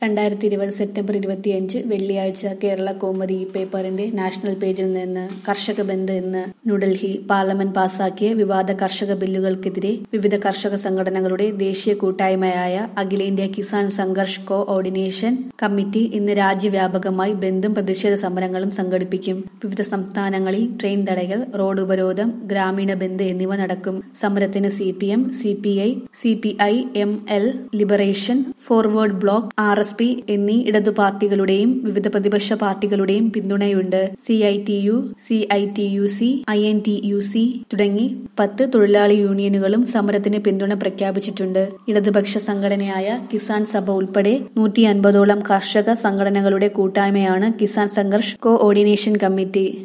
രണ്ടായിരത്തി ഇരുപത് സെപ്റ്റംബർ ഇരുപത്തിയഞ്ച് വെള്ളിയാഴ്ച കേരള കോമതി പേപ്പറിന്റെ നാഷണൽ പേജിൽ നിന്ന് കർഷക ബന്ദ് എന്ന് ന്യൂഡൽഹി പാർലമെന്റ് പാസാക്കിയ വിവാദ കർഷക ബില്ലുകൾക്കെതിരെ വിവിധ കർഷക സംഘടനകളുടെ ദേശീയ കൂട്ടായ്മയായ അഖിലേന്ത്യാ Kisan Sangharsh coordination committee ഇന്ന് രാജ്യവ്യാപകമായി ബന്ധും പ്രതിഷേധ സമരങ്ങളും സംഘടിപ്പിക്കും വിവിധ സംസ്ഥാനങ്ങളിൽ ട്രെയിൻ തടയൽ റോഡ് ഉപരോധം ഗ്രാമീണ ബന്ദ് എന്നിവ നടക്കും സമരത്തിന് C P M C P I C P I M L liberation forward bloc R S P എന്നീ ഇടതു പാർട്ടികളുടെയും വിവിധ പ്രതിപക്ഷ പാർട്ടികളുടെയും പിന്തുണയുണ്ട് C I T U C I T U C I N T U C തുടങ്ങി പത്ത് തൊഴിലാളി യൂണിയനുകളും സമരത്തിന് പിന്തുണ പ്രഖ്യാപിച്ചിട്ടുണ്ട് ഇടതുപക്ഷ സംഘടനയായ കിസാൻ സഭ ഉൾപ്പെടെ നൂറ്റി അൻപതോളം കർഷക സംഘടനകളുടെ കൂട്ടായ്മയാണ് Kisan Sangharsh coordination committee